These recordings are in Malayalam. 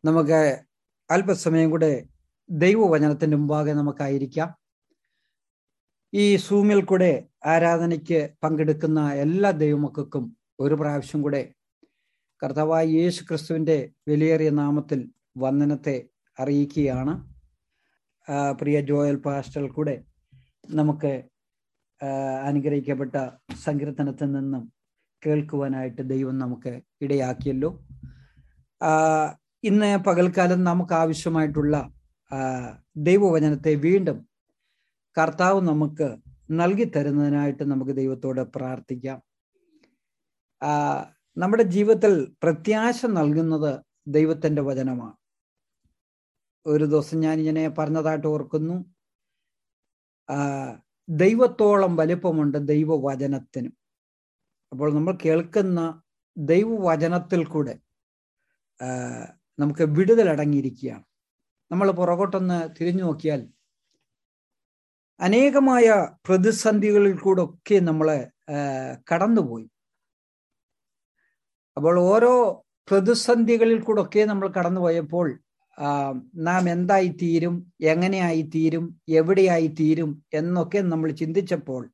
നമുക്ക് അല്പസമയം കൂടെ ദൈവവചനത്തിന്റെ മുമ്പാകെ നമുക്കായിരിക്കാം ഈ സൂമിൽ കൂടെ ആരാധനയ്ക്ക് പങ്കെടുക്കുന്ന എല്ലാ ദൈവമക്കൾക്കും ഒരു പ്രാവശ്യം കൂടെ കർത്താവായ യേശു ക്രിസ്തുവിന്റെ വിലയേറിയ നാമത്തിൽ വന്ദനത്തെ അറിയിക്കുകയാണ് പ്രിയ ജോയൽ പാസ്റ്റൽ കൂടെ നമുക്ക് അനുഗ്രഹിക്കപ്പെട്ട സങ്കീർത്തനത്തിൽ നിന്നും കേൾക്കുവാനായിട്ട് ദൈവം നമുക്ക് ഇടയാക്കിയല്ലോ ഇന്ന് പകൽക്കാലം നമുക്ക് ആവശ്യമായിട്ടുള്ള ദൈവവചനത്തെ വീണ്ടും കർത്താവ് നമുക്ക് നൽകി തരുന്നതിനായിട്ട് നമുക്ക് ദൈവത്തോട് പ്രാർത്ഥിക്കാം നമ്മുടെ ജീവിതത്തിൽ പ്രത്യാശ നൽകുന്നത് ദൈവത്തിന്റെ വചനമാണ് ഒരു ദിവസം ഞാൻ ഇങ്ങനെ പറഞ്ഞതായിട്ട് ഓർക്കുന്നു ദൈവത്തോളം വലിപ്പമുണ്ട് ദൈവവചനത്തിനും അപ്പോൾ നമ്മൾ കേൾക്കുന്ന ദൈവവചനത്തിൽ കൂടെ നമുക്ക് വിടുതലടങ്ങിയിരിക്കുകയാണ് നമ്മൾ പുറകോട്ടൊന്ന് തിരിഞ്ഞു നോക്കിയാൽ അനേകമായ പ്രതിസന്ധികളിൽ കൂടെ ഒക്കെ നമ്മൾ കടന്നുപോയി അപ്പോൾ ഓരോ പ്രതിസന്ധികളിൽ കൂടെ ഒക്കെ നമ്മൾ കടന്നുപോയപ്പോൾ നാം എന്തായി തീരും എങ്ങനെയായി തീരും എവിടെയായി തീരും എന്നൊക്കെ നമ്മൾ ചിന്തിച്ചപ്പോൾ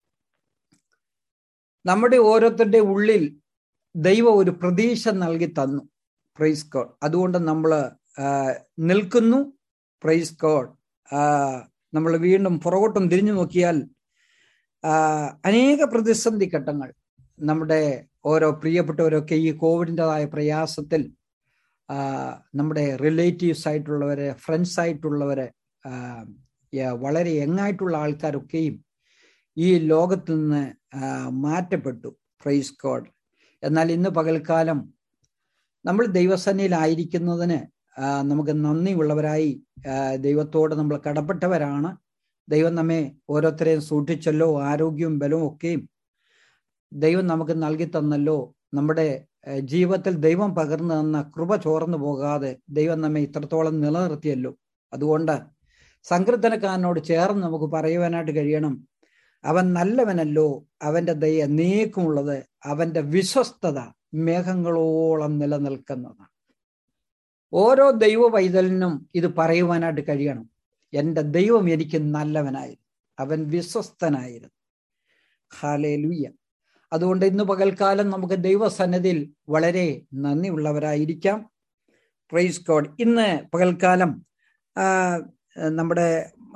നമ്മുടെ ഓരോരുത്തരുടെ ഉള്ളിൽ ദൈവം ഒരു പ്രതീക്ഷ നൽകി തന്നു പ്രൈസ് കോഡ് അതുകൊണ്ട് നമ്മൾ നിൽക്കുന്നു പ്രൈസ് കോഡ് നമ്മൾ വീണ്ടും പുറകോട്ടും തിരിഞ്ഞു നോക്കിയാൽ അനേക പ്രതിസന്ധി ഘട്ടങ്ങൾ നമ്മുടെ ഓരോ പ്രിയപ്പെട്ടവരൊക്കെ ഈ കോവിഡിൻ്റെതായ പ്രയാസത്തിൽ നമ്മുടെ റിലേറ്റീവ്സ് ആയിട്ടുള്ളവരെ ഫ്രണ്ട്സ് ആയിട്ടുള്ളവരെ വളരെ യങ്ങായിട്ടുള്ള ആൾക്കാരൊക്കെയും ഈ ലോകത്തിൽ നിന്ന് മാറ്റപ്പെട്ടു പ്രൈസ് കോഡ് എന്നാൽ ഇന്ന് പകൽക്കാലം നമ്മൾ ദൈവസന്നിയിലായിരിക്കുന്നതിന് നമുക്ക് നന്ദിയുള്ളവരായി ദൈവത്തോട് നമ്മൾ കടപ്പെട്ടവരാണ് ദൈവം നമ്മെ ഓരോരുത്തരെയും സൂക്ഷിച്ചല്ലോ ആരോഗ്യവും ബലവും ഒക്കെയും ദൈവം നമുക്ക് നൽകി തന്നല്ലോ നമ്മുടെ ജീവിതത്തിൽ ദൈവം പകർന്നു തന്ന കൃപ ചോർന്നു പോകാതെ ദൈവം നമ്മെ ഇത്രത്തോളം നിലനിർത്തിയല്ലോ അതുകൊണ്ട് സങ്കീർത്തനക്കാരനോട് ചേർന്ന് നമുക്ക് പറയുവാനായിട്ട് കഴിയണം അവൻ നല്ലവനല്ലോ അവന്റെ ദയ നീക്കമുള്ളത് അവന്റെ വിശ്വസ്തത മേഘങ്ങളോളം നിലനിൽക്കുന്നതാണ് ഓരോ ദൈവ പൈതലിനും ഇത് പറയുവാനായിട്ട് കഴിയണം എൻ്റെ ദൈവം എനിക്ക് നല്ലവനായിരുന്നു അവൻ വിശ്വസ്തനായിരുന്നു ഹാലേ ലുയ്യ അതുകൊണ്ട് ഇന്ന് പകൽക്കാലം നമുക്ക് ദൈവസന്നതിയിൽ വളരെ നന്ദിയുള്ളവരായിരിക്കാം പ്രൈസ് കോഡ് ഇന്ന് പകൽക്കാലം നമ്മുടെ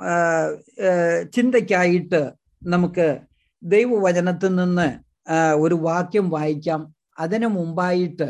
ചിന്തയ്ക്കായിട്ട് നമുക്ക് ദൈവവചനത്തിൽ നിന്ന് ഒരു വാക്യം വായിക്കാം അതിനു മുമ്പായിട്ട്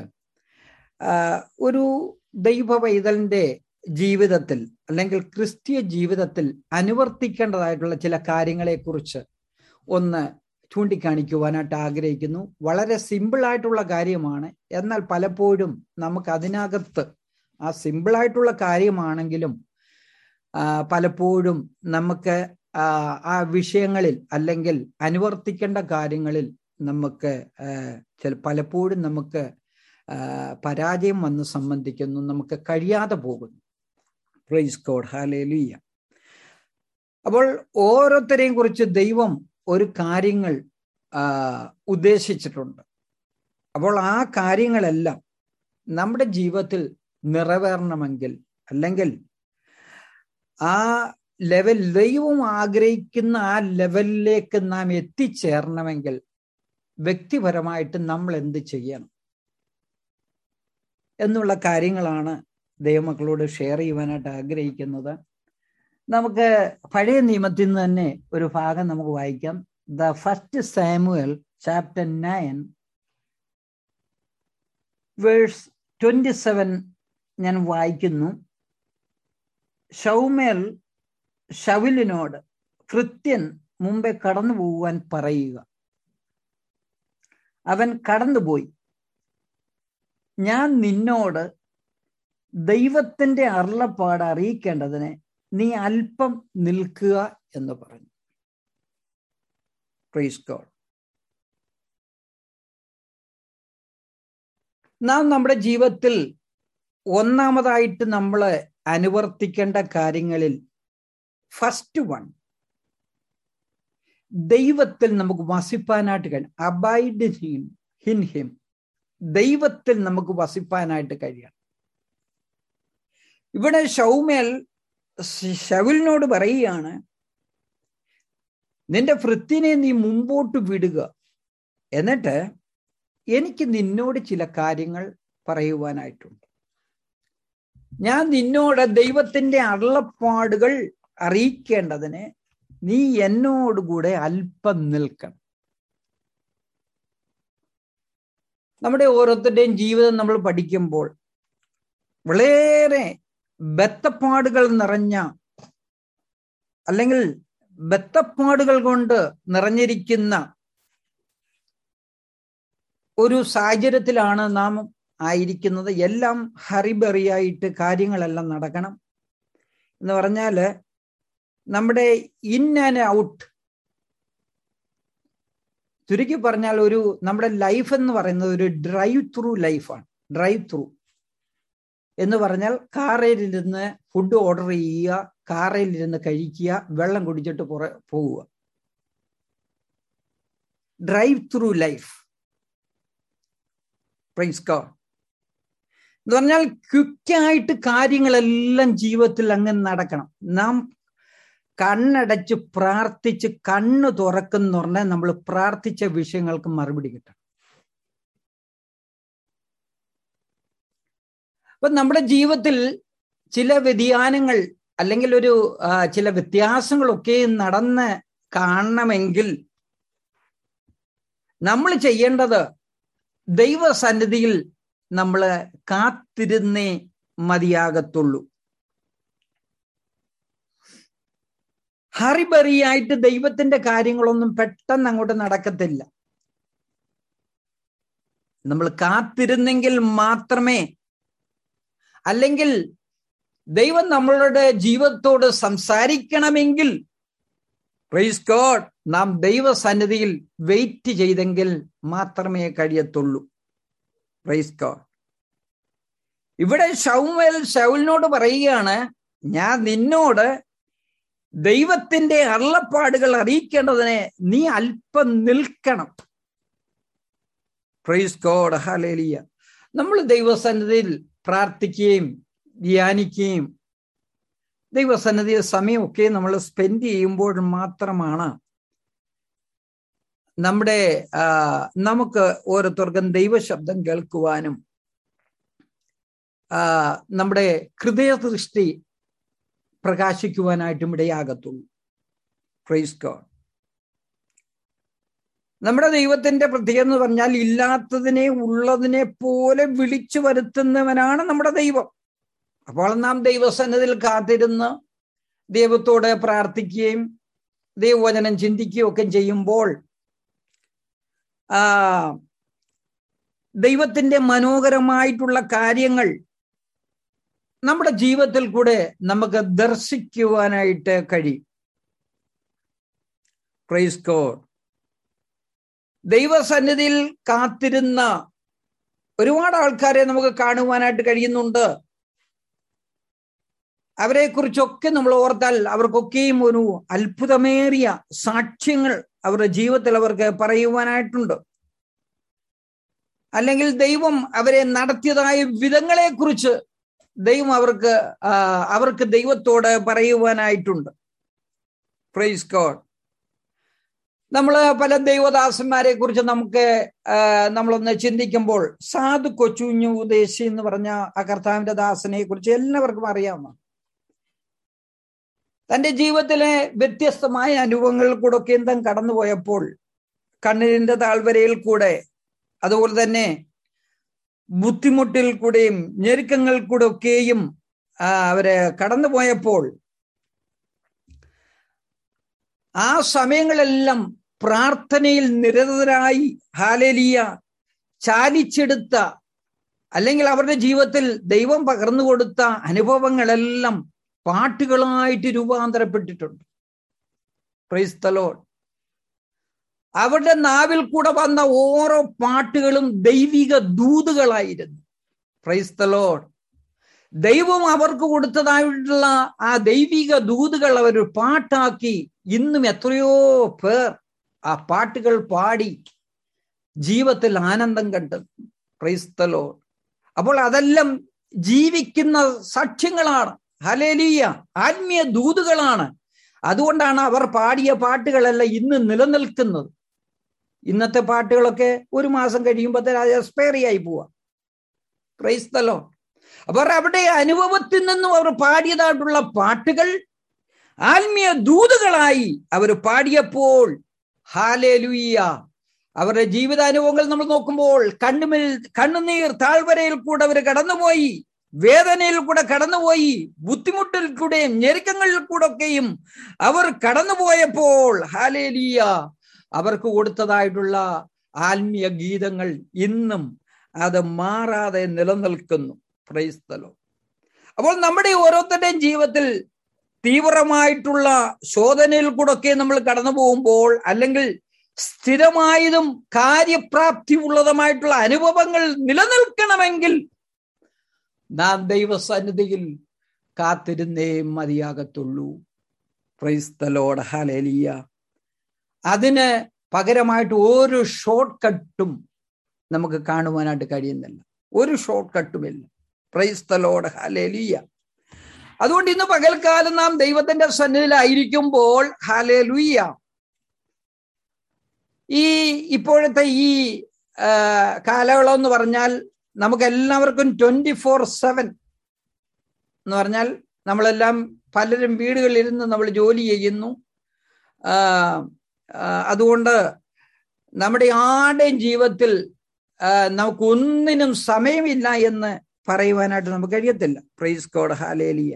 ഒരു ദൈവ പൈതലിന്റെ ജീവിതത്തിൽ അല്ലെങ്കിൽ ക്രിസ്തീയ ജീവിതത്തിൽ അനുവർത്തിക്കേണ്ടതായിട്ടുള്ള ചില കാര്യങ്ങളെക്കുറിച്ച് ഒന്ന് ചൂണ്ടിക്കാണിക്കുവാനായിട്ട് ആഗ്രഹിക്കുന്നു വളരെ സിമ്പിൾ ആയിട്ടുള്ള കാര്യമാണ് എന്നാൽ പലപ്പോഴും നമുക്ക് അതിനകത്ത് ആ സിമ്പിൾ ആയിട്ടുള്ള കാര്യമാണെങ്കിലും പലപ്പോഴും നമുക്ക് ആ വിഷയങ്ങളിൽ അല്ലെങ്കിൽ അനുവർത്തിക്കേണ്ട കാര്യങ്ങളിൽ നമുക്ക് ചില പലപ്പോഴും നമുക്ക് പരാജയം വന്ന് സംബന്ധിക്കുന്നു നമുക്ക് കഴിയാതെ പോകുന്നു പ്രൈസ് കോഡ് ഹാലേലുയ്യ അപ്പോൾ ഓരോരുത്തരെയും കുറിച്ച് ദൈവം ഒരു കാര്യങ്ങൾ ഉദ്ദേശിച്ചിട്ടുണ്ട് അപ്പോൾ ആ കാര്യങ്ങളെല്ലാം നമ്മുടെ ജീവിതത്തിൽ നിറവേറണമെങ്കിൽ അല്ലെങ്കിൽ ആ ലെവൽ ദൈവം ആഗ്രഹിക്കുന്ന ആ ലെവലിലേക്ക് നാം എത്തിച്ചേരണമെങ്കിൽ വ്യക്തിപരമായിട്ട് നമ്മൾ എന്ത് ചെയ്യണം എന്നുള്ള കാര്യങ്ങളാണ് ദൈവമക്കളോട് ഷെയർ ചെയ്യുവാനായിട്ട് ആഗ്രഹിക്കുന്നത് നമുക്ക് പഴയ നിയമത്തിൽ നിന്ന് തന്നെ ഒരു ഭാഗം നമുക്ക് വായിക്കാം the first Samuel chapter nine verse twenty seven ഞാൻ വായിക്കുന്നു ഷൗമേൽ ഷവിലിനോട് കൃത്യൻ മുമ്പേ കടന്നു പോകുവാൻ പറയുക അവൻ കടന്നുപോയി ഞാൻ നിന്നോട് ദൈവത്തിന്റെ അരുളപ്പാട് അറിയിക്കേണ്ടതിന് നീ അല്പം നിൽക്കുക എന്ന് പറഞ്ഞു പ്രൈസ് ഗോഡ് നാം നമ്മുടെ ജീവിതത്തിൽ ഒന്നാമതായിട്ട് നമ്മൾ അനുവർത്തിക്കേണ്ട കാര്യങ്ങളിൽ ഫസ്റ്റ് വൺ ദൈവത്തിൽ നമുക്ക് വസിപ്പാനായിട്ട് കഴിയും അബൈഡ് ഹിൻ ഹിം ദൈവത്തിൽ നമുക്ക് വസിപ്പാനായിട്ട് കഴിയണം ഇവിടെ ഷൗമേൽ ഷവിലിനോട് പറയുകയാണ് നിന്റെ വൃത്തിനെ നീ മുമ്പോട്ട് വിടുക എന്നിട്ട് എനിക്ക് നിന്നോട് ചില കാര്യങ്ങൾ പറയുവാനായിട്ടുണ്ട് ഞാൻ നിന്നോട് ദൈവത്തിന്റെ അരുളപ്പാടുകൾ അറിയിക്കേണ്ടതിന് നീ എന്നോടുകൂടെ അല്പം നിൽക്കണം നമ്മുടെ ഓരോരുത്തരുടെയും ജീവിതം നമ്മൾ പഠിക്കുമ്പോൾ വളരെ ബത്തപ്പാടുകൾ നിറഞ്ഞ അല്ലെങ്കിൽ ബത്തപ്പാടുകൾ കൊണ്ട് നിറഞ്ഞിരിക്കുന്ന ഒരു സാഹചര്യത്തിലാണ് നാം ആയിരിക്കുന്നത് എല്ലാം ഹറിബറിയായിട്ട് കാര്യങ്ങളെല്ലാം നടക്കണം എന്ന് പറഞ്ഞാല് നമ്മുടെ ഇൻ ആൻഡ് ഔട്ട് ചുരുക്കി പറഞ്ഞാൽ ഒരു നമ്മുടെ ലൈഫ് എന്ന് പറയുന്നത് ഒരു ഡ്രൈവ് ത്രൂ ലൈഫാണ് ഡ്രൈവ് ത്രൂ എന്ന് പറഞ്ഞാൽ കാറയിലിരുന്ന് ഫുഡ് ഓർഡർ ചെയ്യുക കാറയിലിരുന്ന് കഴിക്കുക വെള്ളം കുടിച്ചിട്ട് പുറ പോവുക drive through life praise God എന്ന് പറഞ്ഞാൽ ക്വിക്കായിട്ട് കാര്യങ്ങളെല്ലാം ജീവിതത്തിൽ അങ്ങ് നടക്കണം നാം കണ്ണടച്ച് പ്രാർത്ഥിച്ച് കണ്ണ് തുറക്കുന്ന പറഞ്ഞാൽ നമ്മൾ പ്രാർത്ഥിച്ച വിഷയങ്ങൾക്ക് മറുപടി കിട്ടണം അപ്പൊ നമ്മുടെ ജീവിതത്തിൽ ചില വ്യതിയാനങ്ങൾ അല്ലെങ്കിൽ ഒരു ചില വ്യത്യാസങ്ങളൊക്കെ നടന്ന് കാണണമെങ്കിൽ നമ്മൾ ചെയ്യേണ്ടത് ദൈവസന്നിധിയിൽ നമ്മൾ കാത്തിരുന്നേ മതിയാകത്തുള്ളൂ ഹറിബറിയായിട്ട് ദൈവത്തിന്റെ കാര്യങ്ങളൊന്നും പെട്ടെന്ന് അങ്ങോട്ട് നടക്കത്തില്ല നമ്മൾ കാത്തിരുന്നെങ്കിൽ മാത്രമേ അല്ലെങ്കിൽ ദൈവം നമ്മളുടെ ജീവിതത്തോട് സംസാരിക്കണമെങ്കിൽ പ്രൈസ് ഗോഡ് നാം ദൈവസന്നിധിയിൽ വെയിറ്റ് ചെയ്തെങ്കിൽ മാത്രമേ കഴിയത്തുള്ളൂ പ്രൈസ് ഗോഡ് ഇവിടെ ഷൗമൽ ഷൗലിനോട് പറയുകയാണ് ഞാൻ നിന്നോട് ദൈവത്തിന്റെ അള്ളപ്പാടുകൾ അറിയിക്കേണ്ടതിനെ നീ അല്പം നിൽക്കണം പ്രൈസ് ഗോഡ് ഹലേലിയ നമ്മൾ ദൈവസന്നിധിയിൽ പ്രാർത്ഥിക്കുകയും ധ്യാനിക്കുകയും ദൈവസന്നിധിയിൽ സമയമൊക്കെ നമ്മൾ സ്പെൻഡ് ചെയ്യുമ്പോൾ മാത്രമാണ് നമ്മുടെ നമുക്ക് ഓരോരുത്തർക്കും ദൈവശബ്ദം കേൾക്കുവാനും നമ്മുടെ ഹൃദയദൃഷ്ടി പ്രകാശിക്കുവാനായിട്ടും ഇടയാകത്തുള്ളൂ പ്രൈസ് ഗോഡ് നമ്മുടെ ദൈവത്തിന്റെ പ്രത്യേകത എന്ന് പറഞ്ഞാൽ ഇല്ലാത്തതിനെ ഉള്ളതിനെ പോലെ വിളിച്ചു വരുത്തുന്നവനാണ് നമ്മുടെ ദൈവം അപ്പോൾ നാം ദൈവസന്നിധിയിൽ കാത്തിരുന്ന് ദൈവത്തോട് പ്രാർത്ഥിക്കുകയും ദൈവവചനം ചിന്തിക്കുകയും ഒക്കെ ചെയ്യുമ്പോൾ ആ ദൈവത്തിന്റെ മനോഹരമായിട്ടുള്ള കാര്യങ്ങൾ നമ്മുടെ ജീവിതത്തിൽ കൂടെ നമുക്ക് ദർശിക്കുവാനായിട്ട് കഴിയും പ്രൈസ് കോഡ് ദൈവസന്നിധിയിൽ കാത്തിരുന്ന ഒരുപാട് ആൾക്കാരെ നമുക്ക് കാണുവാനായിട്ട് കഴിയുന്നുണ്ട് അവരെ കുറിച്ചൊക്കെ നമ്മൾ ഓർത്താൽ അവർക്കൊക്കെയും ഒരു അത്ഭുതമേറിയ സാക്ഷ്യങ്ങൾ അവരുടെ ജീവിതത്തിൽ അവർക്ക് പറയുവാനായിട്ടുണ്ട് അല്ലെങ്കിൽ ദൈവം അവരെ നടത്തിയതായ വിധങ്ങളെ കുറിച്ച് ദൈവം അവർക്ക് അവർക്ക് ദൈവത്തോട് പറയുവാനായിട്ടുണ്ട് പ്രൈസ് ഗോഡ് നമ്മൾ പല ദൈവദാസന്മാരെ കുറിച്ച് നമുക്ക് നമ്മളൊന്ന് ചിന്തിക്കുമ്പോൾ സാധു കൊച്ചുഞ്ഞു ഉദ്ദേശി എന്ന് പറഞ്ഞ ആ കർത്താവിന്റെ ദാസനെ കുറിച്ച് എല്ലാവർക്കും അറിയാവുന്ന തന്റെ ജീവിതത്തിലെ വ്യത്യസ്തമായ അനുഭവങ്ങളിൽ കൂടെ ഒക്കെ എന്തും കടന്നുപോയപ്പോൾ കണ്ണീരിന്റെ താഴ്വരയിൽ കൂടെ അതുപോലെ തന്നെ ബുദ്ധിമുട്ടിൽ കൂടെയും ഞെരുക്കങ്ങൾ കൂടെ ഒക്കെയും അവര് കടന്നുപോയപ്പോൾ ആ സമയങ്ങളെല്ലാം പ്രാർത്ഥനയിൽ നിരതരായി ഹാലേലിയ ചാലിച്ചെടുത്ത അല്ലെങ്കിൽ അവരുടെ ജീവിതത്തിൽ ദൈവം പകർന്നു കൊടുത്ത അനുഭവങ്ങളെല്ലാം പാട്ടുകളായിട്ട് രൂപാന്തരപ്പെട്ടിട്ടുണ്ട് ക്രൈസ്തലോൺ അവരുടെ നാവിൽ കൂടെ വന്ന ഓരോ പാട്ടുകളും ദൈവിക ദൂതുകളായിരുന്നു ക്രൈസ്തലോൺ ദൈവം അവർക്ക് കൊടുത്തതായിട്ടുള്ള ആ ദൈവിക ദൂതുകൾ അവർ പാട്ടാക്കി ഇന്നും എത്രയോ പേർ ആ പാട്ടുകൾ പാടി ജീവിതത്തിൽ ആനന്ദം കണ്ടത് ക്രൈസ്തലോ അപ്പോൾ അതെല്ലാം ജീവിക്കുന്ന സാക്ഷ്യങ്ങളാണ് ഹലേലിയ ആത്മീയ ദൂതുകളാണ് അതുകൊണ്ടാണ് അവർ പാടിയ പാട്ടുകളെല്ലാം ഇന്ന് നിലനിൽക്കുന്നത് ഇന്നത്തെ പാട്ടുകളൊക്കെ ഒരു മാസം കഴിയുമ്പോൾ അത് എക്സ്പയറി ആയി പോവാ ക്രൈസ്തലോ അവർ അവിടെ അനുഭവത്തിൽ നിന്നും അവർ പാടിയതായിട്ടുള്ള പാട്ടുകൾ ആത്മീയ ദൂതുകളായി അവർ പാടിയപ്പോൾ ഹാലേലുയ്യ അവരുടെ ജീവിതാനുഭവങ്ങൾ നമ്മൾ നോക്കുമ്പോൾ കണ്ണുമിൽ കണ്ണുനീർ താഴ്വരയിൽ കൂടെ അവർ കടന്നുപോയി വേദനയിൽ കൂടെ കടന്നുപോയി ബുദ്ധിമുട്ടിൽ കൂടെയും ഞെരുക്കങ്ങളിൽ കൂടെ ഒക്കെയും അവർ കടന്നുപോയപ്പോൾ ഹാലേലിയ അവർക്ക് കൊടുത്തതായിട്ടുള്ള ആത്മീയ ഗീതങ്ങൾ ഇന്നും അത് മാറാതെ നിലനിൽക്കുന്നു പ്രൈസ്തലോ അപ്പോൾ നമ്മുടെ ഓരോരുത്തരുടെയും ജീവിതത്തിൽ തീവ്രമായിട്ടുള്ള ശോധനയിൽ കൂടെ നമ്മൾ കടന്നു പോകുമ്പോൾ അല്ലെങ്കിൽ സ്ഥിരമായതും കാര്യപ്രാപ്തി ഉള്ളതുമായിട്ടുള്ള അനുഭവങ്ങൾ നിലനിൽക്കണമെങ്കിൽ നാം ദൈവസന്നിധിയിൽ കാത്തിരുന്നേ മതിയാകത്തുള്ളൂ ക്രൈസ്തലോട് ഹലേലിയ അതിന് പകരമായിട്ട് ഒരു ഷോർട്ട് കട്ടും നമുക്ക് കാണുവാനായിട്ട് കഴിയുന്നില്ല ഒരു ഷോർട്ട് കട്ടുമില്ല ക്രൈസ്തലോട് ഹലേലിയ അതുകൊണ്ട് ഇന്ന് പകൽക്കാലം നാം ദൈവത്തിന്റെ സന്നിധിയിലായിരിക്കുമ്പോൾ ഹലേലുയ്യ ഈ ഇപ്പോഴത്തെ ഈ കാലയളവ് എന്ന് പറഞ്ഞാൽ നമുക്ക് എല്ലാവർക്കും ട്വന്റി ഫോർ സെവൻ എന്ന് പറഞ്ഞാൽ നമ്മളെല്ലാം പലരും വീടുകളിലിരുന്ന് നമ്മൾ ജോലി ചെയ്യുന്നു അതുകൊണ്ട് നമ്മുടെ ആരുടെയും ജീവിതത്തിൽ നമുക്കൊന്നിനും സമയമില്ല എന്ന് പറയുവാനായിട്ട് നമുക്ക് കഴിയത്തില്ല പ്രൈസ് കോഡ് ഹാലേലിയ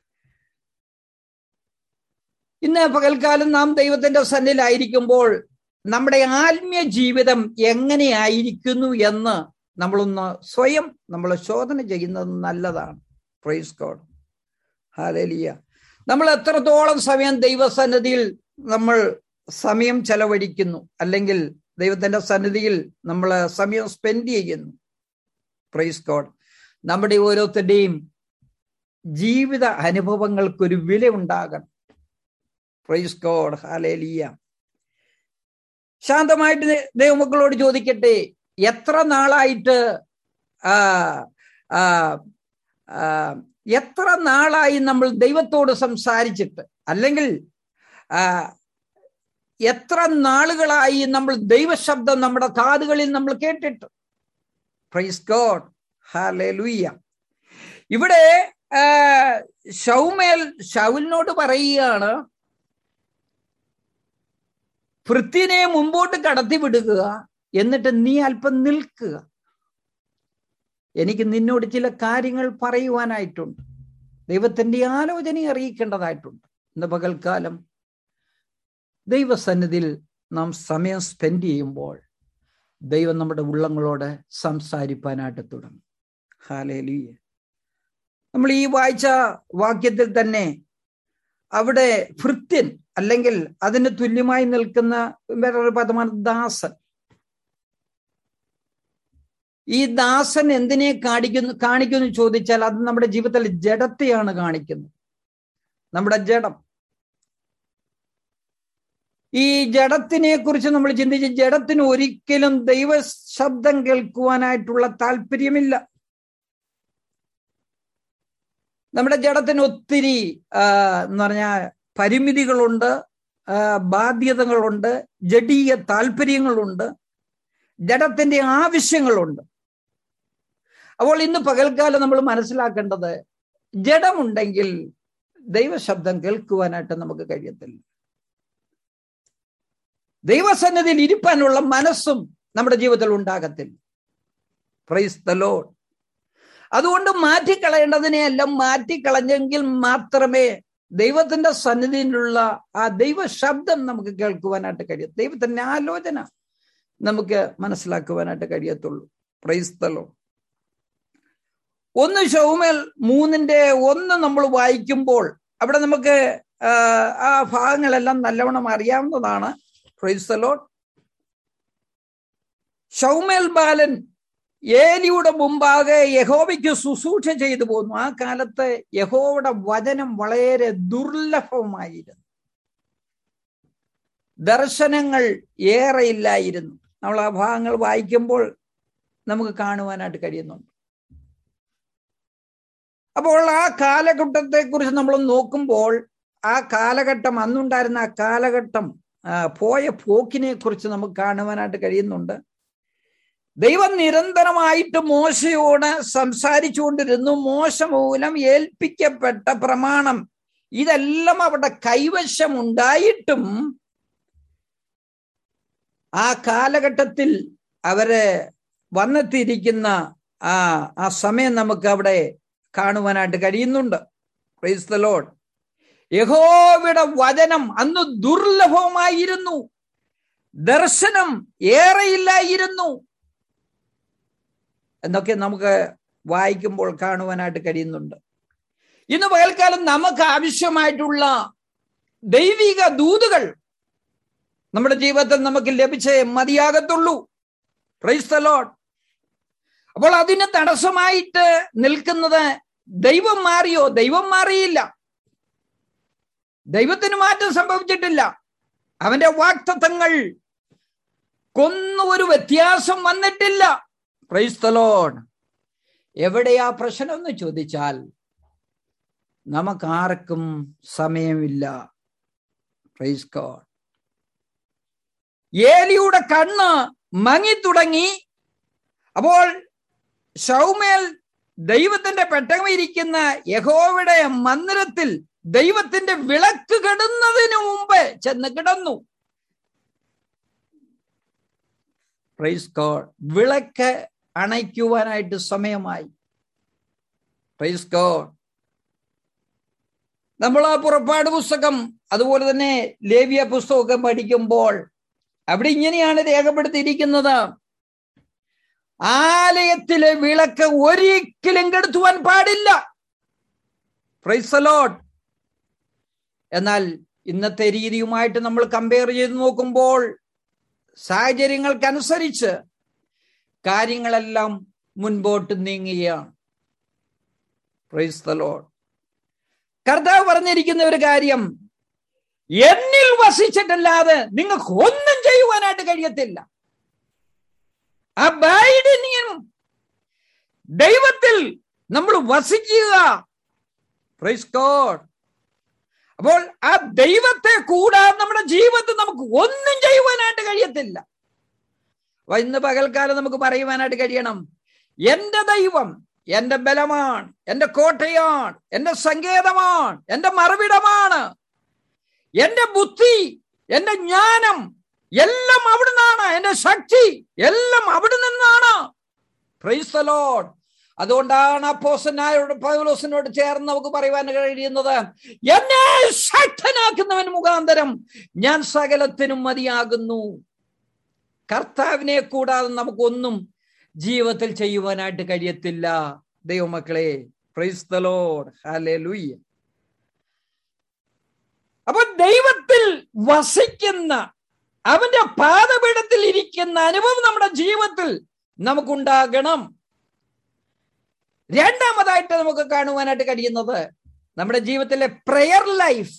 ഇന്ന് പകൽക്കാലം നാം ദൈവത്തിന്റെ സന്നിലായിരിക്കുമ്പോൾ നമ്മുടെ ആത്മീയ ജീവിതം എങ്ങനെയായിരിക്കുന്നു എന്ന് നമ്മളൊന്ന് സ്വയം നമ്മൾ ശോധന ചെയ്യുന്നത് നല്ലതാണ് പ്രൈസ് കോഡ് ഹാലേലിയ നമ്മൾ എത്രത്തോളം സമയം ദൈവസന്നിധിയിൽ നമ്മൾ സമയം ചെലവഴിക്കുന്നു അല്ലെങ്കിൽ ദൈവത്തിന്റെ സന്നിധിയിൽ നമ്മൾ സമയം സ്പെൻഡ് ചെയ്യുന്നു പ്രൈസ് കോഡ് നമ്മുടെ ഓരോരുത്തരുടെയും ജീവിത അനുഭവങ്ങൾക്കൊരു വില ഉണ്ടാകണം പ്രൈസ് കോഡ് ഹാലേലിയ ശാന്തമായിട്ട് ദൈവമക്കളോട് ചോദിക്കട്ടെ എത്ര നാളായിട്ട് എത്ര നാളായി നമ്മൾ ദൈവത്തോട് സംസാരിച്ചിട്ട് അല്ലെങ്കിൽ എത്ര നാളുകളായി നമ്മൾ ദൈവശബ്ദം നമ്മുടെ കാതുകളിൽ നമ്മൾ കേട്ടിട്ട് പ്രൈസ് ഗോഡ് ഹാലൂയ്യ ഇവിടെ ഷൗമേൽ ഷൗലിനോട് പറയുകയാണ് പൃഥ്വിനെ മുമ്പോട്ട് കടത്തി വിടുക എന്നിട്ട് നീ അല്പം നിൽക്കുക എനിക്ക് നിന്നോട് ചില കാര്യങ്ങൾ പറയുവാനായിട്ടുണ്ട് ദൈവത്തിന്റെ ആലോചന അറിയിക്കേണ്ടതായിട്ടുണ്ട് ഇന്ന് പകൽക്കാലം ദൈവസന്നിധിയിൽ നാം സമയം സ്പെൻഡ് ചെയ്യുമ്പോൾ ദൈവം നമ്മുടെ ഉള്ളങ്ങളോട് സംസാരിപ്പാനായിട്ട് തുടങ്ങും ഹാലേലിയ നമ്മൾ ഈ വായിച്ച വാക്യത്തിൽ തന്നെ അവിടെ ഭൃത്യൻ അല്ലെങ്കിൽ അതിന് തുല്യമായി നിൽക്കുന്ന വേറൊരു പദമാണ് ദാസൻ ഈ ദാസൻ എന്തിനെ കാണിക്കുന്നു കാണിക്കുന്നു ചോദിച്ചാൽ അത് നമ്മുടെ ജീവിതത്തിൽ ജഡത്തെയാണ് കാണിക്കുന്നത് നമ്മുടെ ജഡം ഈ ജഡത്തിനെ കുറിച്ച് നമ്മൾ ചിന്തിച്ച് ജഡത്തിന് ഒരിക്കലും ദൈവ ശബ്ദം കേൾക്കുവാനായിട്ടുള്ള താല്പര്യമില്ല നമ്മുടെ ജഡത്തിന് ഒത്തിരി എന്ന് പറഞ്ഞാൽ പരിമിതികളുണ്ട് ബാധ്യതകളുണ്ട് ജഡീയ താല്പര്യങ്ങളുണ്ട് ജഡത്തിന്റെ ആവശ്യങ്ങളുണ്ട് അപ്പോൾ ഇന്ന് പകൽക്കാലം നമ്മൾ മനസ്സിലാക്കേണ്ടത് ജഡമുണ്ടെങ്കിൽ ദൈവശബ്ദം കേൾക്കുവാനായിട്ട് നമുക്ക് കഴിയത്തില്ല ദൈവസന്നിധിയിൽ ഇരിപ്പാനുള്ള മനസ്സും നമ്മുടെ ജീവിതത്തിൽ ഉണ്ടാകത്തില്ല പ്രൈസ് ദ ലോഡ് അതുകൊണ്ട് മാറ്റിക്കളയേണ്ടതിനെയെല്ലാം മാറ്റിക്കളഞ്ഞെങ്കിൽ മാത്രമേ ദൈവത്തിന്റെ സന്നിധിയിലുള്ള ആ ദൈവ ശബ്ദം നമുക്ക് കേൾക്കുവാനായിട്ട് കഴിയും ദൈവത്തിന്റെ ആലോചന നമുക്ക് മനസ്സിലാക്കുവാനായിട്ട് കഴിയത്തുള്ളൂ പ്രൈസ്തലോ ഒന്ന് ഷൗമേൽ മൂന്നിന്റെ ഒന്ന് നമ്മൾ വായിക്കുമ്പോൾ അവിടെ നമുക്ക് ആ ഭാഗങ്ങളെല്ലാം നല്ലവണ്ണം അറിയാവുന്നതാണ് പ്രൈസ്തലോ ഷൗമേൽ ബാലൻ ഏലിയുടെ മുമ്പാകെ യഹോവയ്ക്ക് ശുശ്രൂഷ ചെയ്തു പോന്നു ആ കാലത്ത് യഹോവയുടെ വചനം വളരെ ദുർലഭമായിരുന്നു ദർശനങ്ങൾ ഏറെ ഇല്ലായിരുന്നു നമ്മൾ ആ ഭാഗങ്ങൾ വായിക്കുമ്പോൾ നമുക്ക് കാണുവാനായിട്ട് കഴിയുന്നുണ്ട് അപ്പോൾ ആ കാലഘട്ടത്തെ കുറിച്ച് നമ്മൾ നോക്കുമ്പോൾ ആ കാലഘട്ടം അന്നുണ്ടായിരുന്ന ആ കാലഘട്ടം പോയ പോക്കിനെ കുറിച്ച് നമുക്ക് കാണുവാനായിട്ട് കഴിയുന്നുണ്ട് ദൈവം നിരന്തരമായിട്ട് മോശയോട് സംസാരിച്ചുകൊണ്ടിരുന്നു മോശ മൂലം ഏൽപ്പിക്കപ്പെട്ട പ്രമാണം ഇതെല്ലാം അവരുടെ കൈവശം ഉണ്ടായിട്ടും ആ കാലഘട്ടത്തിൽ അവര് വന്നെത്തിയിരിക്കുന്ന ആ ആ സമയം നമുക്ക് അവിടെ കാണുവാനായിട്ട് കഴിയുന്നുണ്ട് പ്രൈസ് ദ ലോഡ് യഹോവയുടെ വചനം അന്ന് ദുർലഭമായിരുന്നു ദർശനം ഏറെയില്ലായിരുന്നു എന്നൊക്കെ നമുക്ക് വായിക്കുമ്പോൾ കാണുവാനായിട്ട് കഴിയുന്നുണ്ട് ഇന്ന് പകൽക്കാലം നമുക്ക് ആവശ്യമായിട്ടുള്ള ദൈവിക ദൂതുകൾ നമ്മുടെ ജീവിതത്തിൽ നമുക്ക് ലഭിച്ചേ മതിയാകത്തുള്ളൂ പ്രൈസ് ദ ലോഡ് അപ്പോൾ അതിന് തടസ്സമായിട്ട് നിൽക്കുന്നത് ദൈവം മാറിയോ ദൈവം മാറിയില്ല ദൈവത്തിന് മാറ്റം സംഭവിച്ചിട്ടില്ല അവന്റെ വാക്തത്വങ്ങൾ കൊന്നും ഒരു വ്യത്യാസം വന്നിട്ടില്ല പ്രൈസ് ദ ലോഡ് എവിടെയാ പ്രശ്നം എന്ന് ചോദിച്ചാൽ നമുക്ക് ആർക്കും സമയമില്ല പ്രൈസ് ഗോഡ് ഏലിയുടെ കണ്ണ് മങ്ങി തുടങ്ങി അപ്പോൾ ഷൗമേൽ ദൈവത്തിന്റെ പെട്ടകമിരിക്കുന്ന യഹോവയുടെ മന്ദിരത്തിൽ ദൈവത്തിന്റെ വിളക്ക് കിടുന്നതിന് മുമ്പ് ചെന്ന് കിടന്നു പ്രൈസ് ഗോഡ് വിളക്ക് അണയ്ക്കുവാനായിട്ട് സമയമായി പ്രൈസ് ഗോഡ് നമ്മൾ ആ പുറപ്പാട് പുസ്തകം അതുപോലെ തന്നെ ലേവിയ പുസ്തകമൊക്കെ പഠിക്കുമ്പോൾ അവിടെ ഇങ്ങനെയാണ് രേഖപ്പെടുത്തിയിരിക്കുന്നത് ആലയത്തിലെ വിളക്ക് ഒരിക്കലും കെടുത്തുവാൻ പാടില്ല പ്രൈസലോട്ട് എന്നാൽ ഇന്നത്തെ രീതിയുമായിട്ട് നമ്മൾ കമ്പയർ ചെയ്ത് നോക്കുമ്പോൾ സാഹചര്യങ്ങൾക്കനുസരിച്ച് കാര്യങ്ങളെല്ലാം മുൻപോട്ട് നീങ്ങുകയാണ് പ്രൈസ് ദ ലോഡ് കർത്താവ് പറഞ്ഞിരിക്കുന്ന ഒരു കാര്യം എന്നിൽ വസിച്ചിട്ടല്ലാതെ നിങ്ങൾക്ക് ഒന്നും ചെയ്യുവാനായിട്ട് കഴിയത്തില്ല അബൈഡിനും ദൈവത്തിൽ നമ്മൾ വസിക്കുക പ്രൈസ് ഗോഡ് അപ്പോൾ ആ ദൈവത്തെ കൂടാതെ നമ്മുടെ ജീവിതത്തിൽ നമുക്ക് ഒന്നും ചെയ്യുവാനായിട്ട് കഴിയത്തില്ല അപ്പൊ ഇന്ന് പകൽക്കാലം നമുക്ക് പറയുവാനായിട്ട് കഴിയണം എന്റെ ദൈവം എന്റെ ബലമാണ് എന്റെ കോട്ടയാണ് എന്റെ സങ്കേതമാണ് എന്റെ മറുവിടമാണ് എന്റെ ബുദ്ധി എന്റെ ജ്ഞാനം എല്ലാം അവിടുന്നാണ് എന്റെ ശക്തി എല്ലാം അവിടെ നിന്നാണ് പ്രൈസ് ലോഡ് അതുകൊണ്ടാണ് അപ്പോസനായോട് പൗലോസിനോട് ചേർന്ന് നമുക്ക് പറയുവാൻ കഴിയുന്നത് എന്നെ ശക്തനാക്കുന്നവൻ മുഖാന്തരം ഞാൻ സകലത്തിനും മതിയാകുന്നു കർത്താവിനെ കൂടാതെ നമുക്കൊന്നും ജീവിതത്തിൽ ചെയ്യുവാനായിട്ട് കഴിയത്തില്ല ദൈവമക്കളെ പ്രൈസ് ദ ലോഡ് ഹാലേ ലൂയ്യ അപ്പൊ ദൈവത്തിൽ വസിക്കുന്ന അവന്റെ പാദപീഠത്തിൽ ഇരിക്കുന്ന അനുഭവം നമ്മുടെ ജീവിതത്തിൽ നമുക്കുണ്ടാകണം രണ്ടാമതായിട്ട് നമുക്ക് കാണുവാനായിട്ട് കഴിയുന്നത് നമ്മുടെ ജീവിതത്തിലെ പ്രയർ ലൈഫ്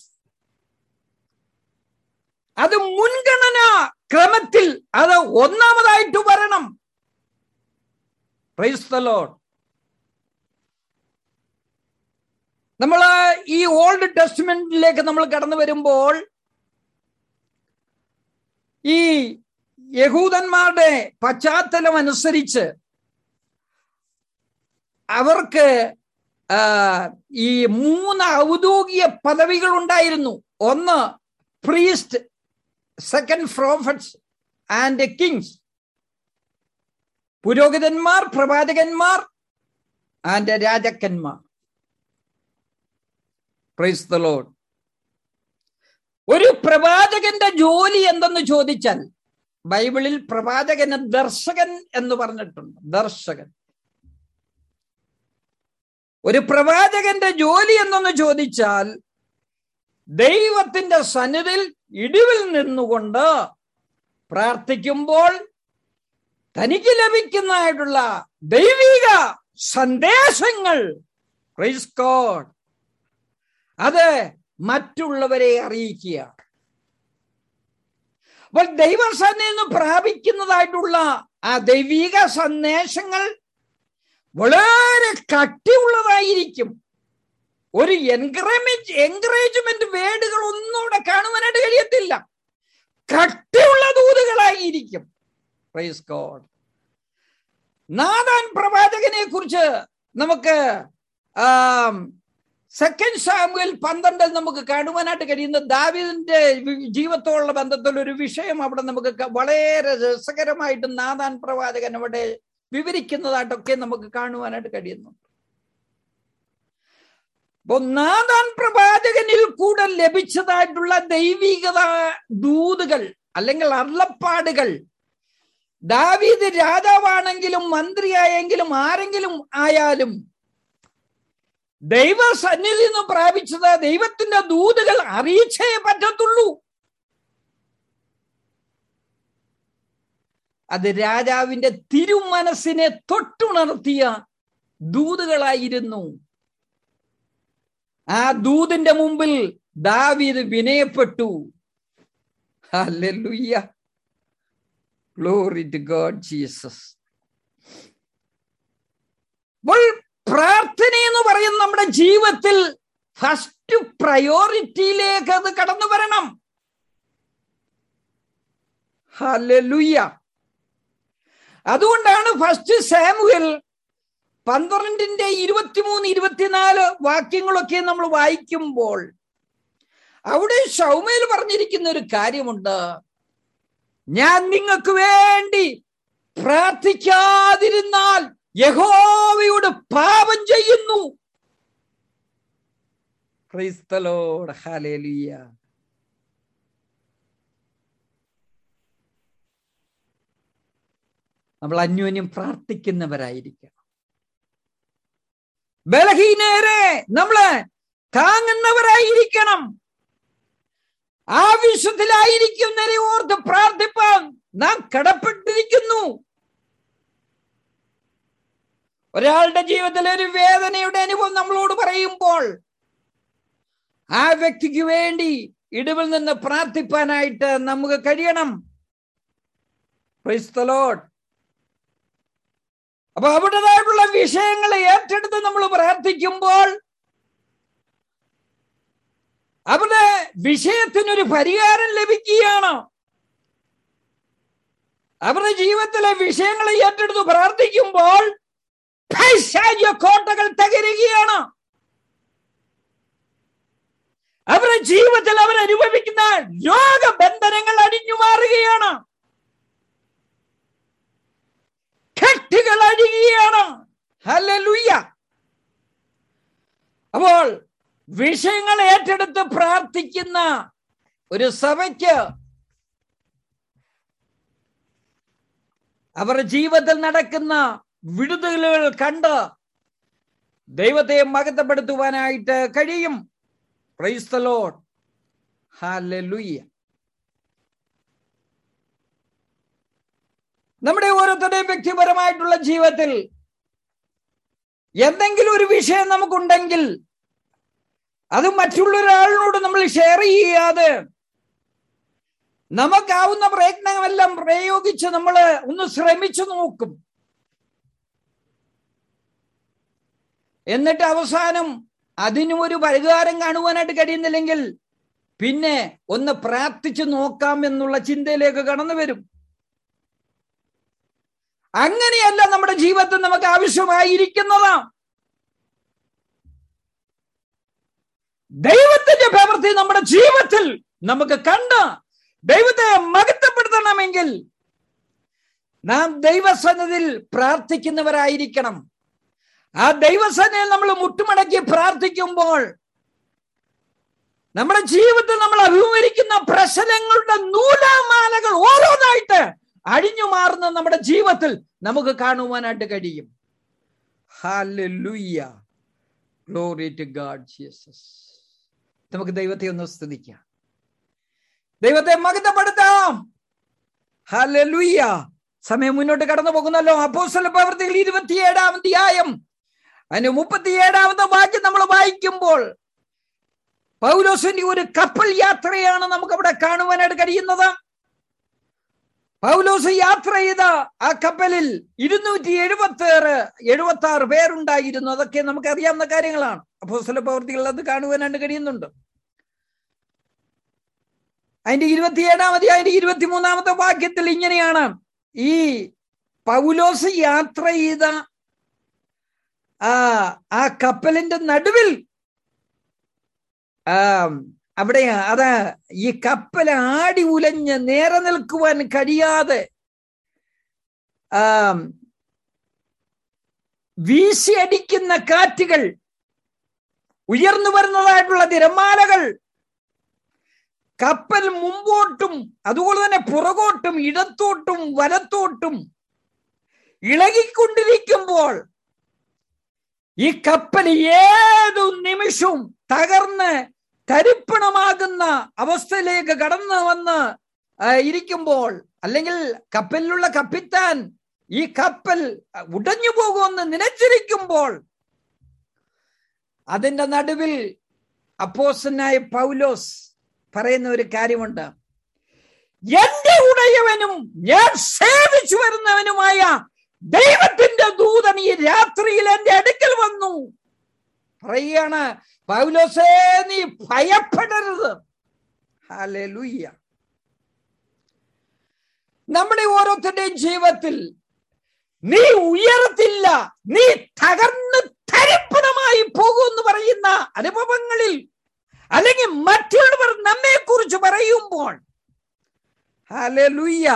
അത് മുൻഗണന ക്രമത്തിൽ അത് ഒന്നാമതായിട്ട് വരണം പ്രൈസ് ദ ലോഡ് നമ്മൾ ഈ ഓൾഡ് ടെസ്റ്റ്മെന്റിലേക്ക് നമ്മൾ കടന്നു വരുമ്പോൾ ഈ യഹൂദന്മാരുടെ പശ്ചാത്തലം അനുസരിച്ച് അവർക്ക് ഈ മൂന്ന് ഔദ്യോഗിക പദവികൾ ഉണ്ടായിരുന്നു ഒന്ന് priest second prophets and kings പുരോഹിതന്മാർ പ്രവാചകന്മാർ ആൻഡ് രാജാക്കന്മാർ പ്രൈസ് ദ ലോഡ് ഒരു പ്രവാചകന്റെ ജോലി എന്തെന്ന് ചോദിച്ചാൽ ബൈബിളിൽ പ്രവാചകന് ദർശകൻ എന്ന് പറഞ്ഞിട്ടുണ്ട് ദർശകൻ ഒരു പ്രവാചകന്റെ ജോലി എന്തെന്ന് ചോദിച്ചാൽ ദൈവത്തിന്റെ സന്നിധിയിൽ ഇടിവിൽ നിന്നുകൊണ്ട് പ്രാർത്ഥിക്കുമ്പോൾ തനിക്ക് ലഭിക്കുന്നതായിട്ടുള്ള ദൈവിക സന്ദേശങ്ങൾ പ്രൈസ് ഗോഡ് അത് മറ്റുള്ളവരെ അറിയിക്കുക അപ്പോൾ ദൈവസന്നിധിയിൽ നിന്ന് പ്രാപിക്കുന്നതായിട്ടുള്ള ആ ദൈവിക സന്ദേശങ്ങൾ വളരെ കട്ടിയുള്ളതായിരിക്കും ഒരു എൻകറേജ് എൻകറേജ്മെന്റ് വേർഡുകൾ ഒന്നും ഇവിടെ കാണുവാനായിട്ട് കഴിയത്തില്ല കട്ടിയുള്ള ദൂതുകളായിരിക്കും പ്രൈസ് ഗോഡ് നാദാൻ പ്രവാചകനെ കുറിച്ച് നമുക്ക് സെക്കൻഡ് സാമുവൽ പന്ത്രണ്ടിൽ നമുക്ക് കാണുവാനായിട്ട് കഴിയുന്ന ദാവിദിന്റെ ജീവിതത്തോടുള്ള ബന്ധത്തിൽ ഒരു വിഷയം അവിടെ നമുക്ക് വളരെ രസകരമായിട്ട് നാദാൻ പ്രവാചകൻ അവിടെ വിവരിക്കുന്നതായിട്ടൊക്കെ നമുക്ക് കാണുവാനായിട്ട് കഴിയുന്നു അപ്പൊ നാദാൻ പ്രവാചകനിൽ കൂടെ ലഭിച്ചതായിട്ടുള്ള ദൈവികത ദൂതുകൾ അല്ലെങ്കിൽ അരുളപ്പാടുകൾ ദാവീദ് രാജാവാണെങ്കിലും മന്ത്രിയായെങ്കിലും ആരെങ്കിലും ആയാലും ദൈവ സന്നിധി നിന്ന് പ്രാപിച്ചത് ദൈവത്തിന്റെ ദൂതുകൾ അറിയിച്ചേ പറ്റത്തുള്ളൂ അത് രാജാവിന്റെ തിരുമനസ്സിനെ തൊട്ടുണർത്തിയ ദൂതുകളായിരുന്നു ആ ദൂതിന്റെ മുമ്പിൽ ദാവീദ് വിനയപ്പെട്ടു hallelujah glory to God Jesus അപ്പോൾ പ്രാർത്ഥന എന്ന് പറയുന്ന നമ്മുടെ ജീവിതത്തിൽ ഫസ്റ്റ് പ്രയോറിറ്റിയിലേക്ക് അത് കടന്നു വരണം ഹല്ലേലൂയ അതുകൊണ്ടാണ് ഫസ്റ്റ് സാമുവൽ പന്ത്രണ്ടിന്റെ ഇരുപത്തിമൂന്ന് ഇരുപത്തിനാല് വാക്യങ്ങളൊക്കെ നമ്മൾ വായിക്കുമ്പോൾ അവിടെ ഷൗമേൽ പറഞ്ഞിരിക്കുന്ന ഒരു കാര്യമുണ്ട് ഞാൻ നിങ്ങൾക്ക് വേണ്ടി പ്രാർത്ഥിക്കാതിരുന്നാൽ യഹോവയോട് പാപം ചെയ്യുന്നു ക്രൈസ്തലോട് ഹാലേലിയ നമ്മൾ അന്യോന്യം പ്രാർത്ഥിക്കുന്നവരായിരിക്കണം ബലഹീനരെ നമ്മള് താങ്ങുന്നവരായിരിക്കണം ആവശ്യത്തിലായിരിക്കുന്നവരെ ഓർത്ത് പ്രാർത്ഥിപ്പാൻ നാം കടപ്പെട്ടിരിക്കുന്നു ഒരാളുടെ ജീവിതത്തിൽ ഒരു വേദനയുടെ അനുഭവം നമ്മളോട് പറയുമ്പോൾ ആ വ്യക്തിക്ക് വേണ്ടി ഇടിവിൽ നിന്ന് പ്രാർത്ഥിപ്പാനായിട്ട് നമുക്ക് കഴിയണം ക്രൈസ്തലോഡ് അപ്പൊ അവിടേതായിട്ടുള്ള വിഷയങ്ങളെ ഏറ്റെടുത്ത് നമ്മൾ പ്രാർത്ഥിക്കുമ്പോൾ അവിടെ വിഷയത്തിനൊരു പരിഹാരം ലഭിക്കുകയാണ് അവരുടെ ജീവിതത്തിലെ വിഷയങ്ങളെ ഏറ്റെടുത്ത് പ്രാർത്ഥിക്കുമ്പോൾ പൈശാചിക കോട്ടകൾ തകരുകയാണ് അവരുടെ ജീവിതത്തിൽ അവർ അനുഭവിക്കുന്ന രോഗബന്ധനങ്ങൾ അടിഞ്ഞു മാറുകയാണ് കെട്ടുകൾ അഴിയുകയാണ് ഹല്ലേലൂയ അപ്പോൾ വിഷയങ്ങൾ ഏറ്റെടുത്ത് പ്രാർത്ഥിക്കുന്ന ഒരു സഭയ്ക്ക് അവരുടെ ജീവിതത്തിൽ നടക്കുന്ന വിടുതലുകൾ കണ്ട് ദൈവത്തെ മകത്തപ്പെടുത്തുവാനായിട്ട് കഴിയും ക്രൈസ്തലോഡ് ഹാലലുയ്യ നമ്മുടെ ഓരോരുത്തരുടെയും വ്യക്തിപരമായിട്ടുള്ള ജീവിതത്തിൽ എന്തെങ്കിലും ഒരു വിഷയം നമുക്കുണ്ടെങ്കിൽ അത് മറ്റുള്ള ഒരാളിനോട് നമ്മൾ ഷെയർ ചെയ്യാതെ നമുക്കാവുന്ന പ്രയത്നമെല്ലാം പ്രയോഗിച്ച് നമ്മൾ ഒന്ന് ശ്രമിച്ചു നോക്കും എന്നിട്ട് അവസാനം അതിനും ഒരു പരിഹാരം കാണുവാനായിട്ട് കഴിയുന്നില്ലെങ്കിൽ പിന്നെ ഒന്ന് പ്രാർത്ഥിച്ചു നോക്കാം എന്നുള്ള ചിന്തയിലേക്ക് കടന്നു വരും അങ്ങനെയല്ല നമ്മുടെ ജീവിതത്തിൽ നമുക്ക് ആവശ്യമായിരിക്കുന്നത് ദൈവത്തിന്റെ പ്രവൃത്തി നമ്മുടെ ജീവിതത്തിൽ നമുക്ക് കണ്ട് ദൈവത്തെ മകത്തപ്പെടുത്തണമെങ്കിൽ നാം ദൈവസന്നതിൽ പ്രാർത്ഥിക്കുന്നവരായിരിക്കണം ആ ദൈവസന്നയിൽ നമ്മൾ മുട്ടുമടക്കി പ്രാർത്ഥിക്കുമ്പോൾ നമ്മുടെ ജീവിതത്തിൽ നമ്മൾ അഭിമുഖീകരിക്കുന്ന പ്രശ്നങ്ങളുടെ നൂലാമാലകൾ ഓരോന്നായിട്ട് അഴിഞ്ഞു മാറുന്ന നമ്മുടെ ജീവിതത്തിൽ നമുക്ക് കാണുവാനായിട്ട് കഴിയും hallelujah glory to God Jesus നമുക്ക് ദൈവത്തെ ഒന്ന് സ്തുതിക്കാം ദൈവത്തെ മകത്തപ്പെടുത്താം ഹാലൂയ്യ സമയം മുന്നോട്ട് കടന്നു പോകുന്നല്ലോ അപ്പോസ്തല പ്രവൃത്തികൾ ഇരുപത്തിയേഴാം അധ്യായം അതിന് മുപ്പത്തിയേഴാമത്തെ വാക്യം നമ്മൾ വായിക്കുമ്പോൾ പൗലോസിന്റെ ഒരു കപ്പൽ യാത്രയാണ് നമുക്ക് അവിടെ കാണുവാനായിട്ട് കഴിയുന്നത് പൗലോസ് യാത്ര ചെയ്ത ആ കപ്പലിൽ ഇരുന്നൂറ്റി എഴുപത്തി ആറ് എഴുപത്തി ആറ് പേരുണ്ടായിരുന്നു അതൊക്കെ നമുക്ക് അറിയാവുന്ന കാര്യങ്ങളാണ് അപ്പോസ്തല പ്രവർത്തികൾ അത് കാണുവാനായിട്ട് കഴിയുന്നുണ്ട് അതിന്റെ ഇരുപത്തിയേഴാമത് അതിന്റെ ഇരുപത്തിമൂന്നാമത്തെ വാക്യത്തിൽ ഇങ്ങനെയാണ് ഈ പൗലോസ് യാത്ര ചെയ്ത ആ ആ കപ്പലിന്റെ നടുവിൽ ആ അവിടെ അത് ഈ കപ്പൽ ആടി ഉലഞ്ഞ് നേരെ നിൽക്കുവാൻ കഴിയാതെ ആ വീശിയടിക്കുന്ന കാറ്റുകൾ ഉയർന്നു വരുന്നതായിട്ടുള്ള തിരമാലകൾ കപ്പൽ മുമ്പോട്ടും അതുപോലെ തന്നെ പുറകോട്ടും ഇടത്തോട്ടും വലത്തോട്ടും ഇളകിക്കൊണ്ടിരിക്കുമ്പോൾ ഈ കപ്പൽ ഏതു നിമിഷവും തകർന്ന് തരിപ്പണമാകുന്ന അവസ്ഥയിലേക്ക് കടന്നു വന്ന് ഇരിക്കുമ്പോൾ അല്ലെങ്കിൽ കപ്പലിലുള്ള കപ്പിത്താൻ ഈ കപ്പൽ ഉടഞ്ഞു പോകുമെന്ന് നനച്ചിരിക്കുമ്പോൾ അതിന്റെ നടുവിൽ അപ്പോസനായ പൗലോസ് പറയുന്ന ഒരു കാര്യമുണ്ട് എന്റെ ഉടയവനും ഞാൻ സേവിച്ചു വരുന്നവനുമായ ദൈവത്തിന്റെ ദൂതൻ ഈ രാത്രിയിൽ എന്റെ അടുക്കൽ വന്നു പറയുകയാണ് പൗലോസേ നീ ഭയപ്പെടരുത് ഹാലൂയ്യ നമ്മുടെ ഓരോരുത്തരുടെയും ജീവിതത്തിൽ നീ ഉയരത്തില്ല നീ തകർന്ന് തരിപ്പണമായി പോകുമെന്ന് പറയുന്ന അനുഭവങ്ങളിൽ അല്ലെങ്കിൽ മറ്റുള്ളവർ നമ്മെ കുറിച്ച് പറയുമ്പോൾ ഹാലൂയ്യ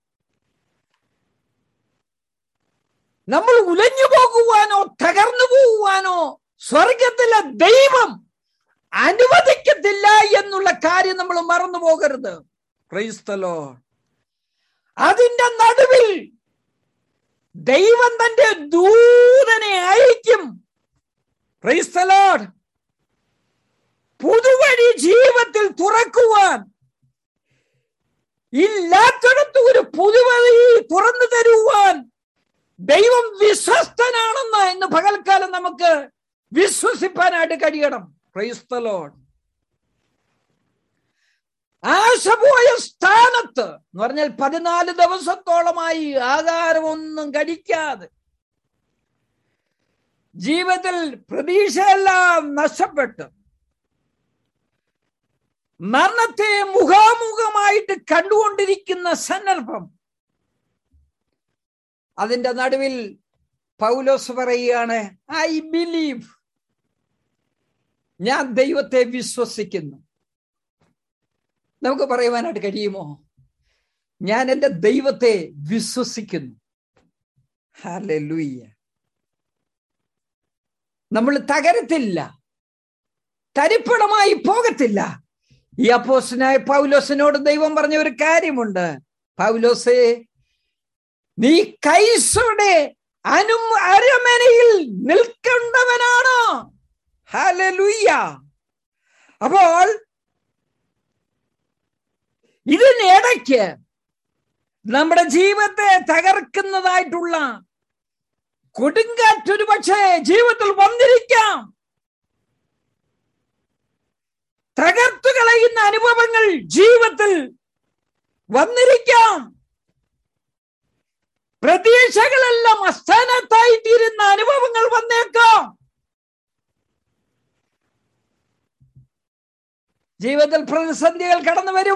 നമ്മൾ ഉലഞ്ഞു പോകുവാനോ തകർന്നു പോകുവാനോ സ്വർഗത്തിലെ ദൈവം അനുവദിക്കത്തില്ല എന്നുള്ള കാര്യം നമ്മൾ മറന്നു പോകരുത് ക്രൈസ്തലോ അതിന്റെ നടുവിൽ ദൈവം തന്റെ ദൂതനെ അയക്കും ക്രൈസ്തലോഡ് പുതുവഴി ജീവിതത്തിൽ തുറക്കുവാൻ ഇല്ലാത്തിടത്ത് ഒരു പുതുവഴി തുറന്നു തരുവാൻ ദൈവം വിശ്വസ്തനാണെന്ന് ഇന്ന് പകൽക്കാലം നമുക്ക് വിശ്വസിപ്പാനായിട്ട് കഴിയണം ക്രൈസ്തലോഡ് ആശ പോയ സ്ഥാനത്ത് എന്ന് പറഞ്ഞാൽ പതിനാല് ദിവസത്തോളമായി ആകാരമൊന്നും കഴിക്കാതെ ജീവിതത്തിൽ പ്രതീക്ഷയെല്ലാം നഷ്ടപ്പെട്ട് മരണത്തെ മുഖാമുഖമായിട്ട് കണ്ടുകൊണ്ടിരിക്കുന്ന സന്ദർഭം അതിന്റെ നടുവിൽ പൗലോസ് പറയുകയാണ് ഐ ബിലീവ് ഞാൻ ദൈവത്തെ വിശ്വസിക്കുന്നു നമുക്ക് പറയുവാനായിട്ട് കഴിയുമോ ഞാൻ എൻ്റെ ദൈവത്തെ വിശ്വസിക്കുന്നു ഹാലൂയ്യ നമ്മൾ തകരത്തില്ല തരിപ്പണമായി പോകത്തില്ല ഈ അപ്പോസനായ പൗലോസിനോട് ദൈവം പറഞ്ഞ ഒരു കാര്യമുണ്ട് പൗലോസേ നീ കൈസയുടെ അനു അരമനയിൽ നിൽക്കേണ്ടവനാണ് ഹാലലുയ്യ അപ്പോൾ ഇതിനിടയ്ക്ക് നമ്മുടെ ജീവിതത്തെ തകർക്കുന്നതായിട്ടുള്ള കൊടുങ്കാറ്റൊരു പക്ഷേ ജീവിതത്തിൽ വന്നിരിക്കാം തകർത്തു കളയുന്ന അനുഭവങ്ങൾ ജീവിതത്തിൽ വന്നിരിക്കാം പ്രതീക്ഷകളെല്ലാം അസ്ഥാനത്തായിത്തീരുന്ന അനുഭവങ്ങൾ വന്നേക്കാം ജീവിതത്തിൽ പ്രതിസന്ധികൾ കടന്നു വരും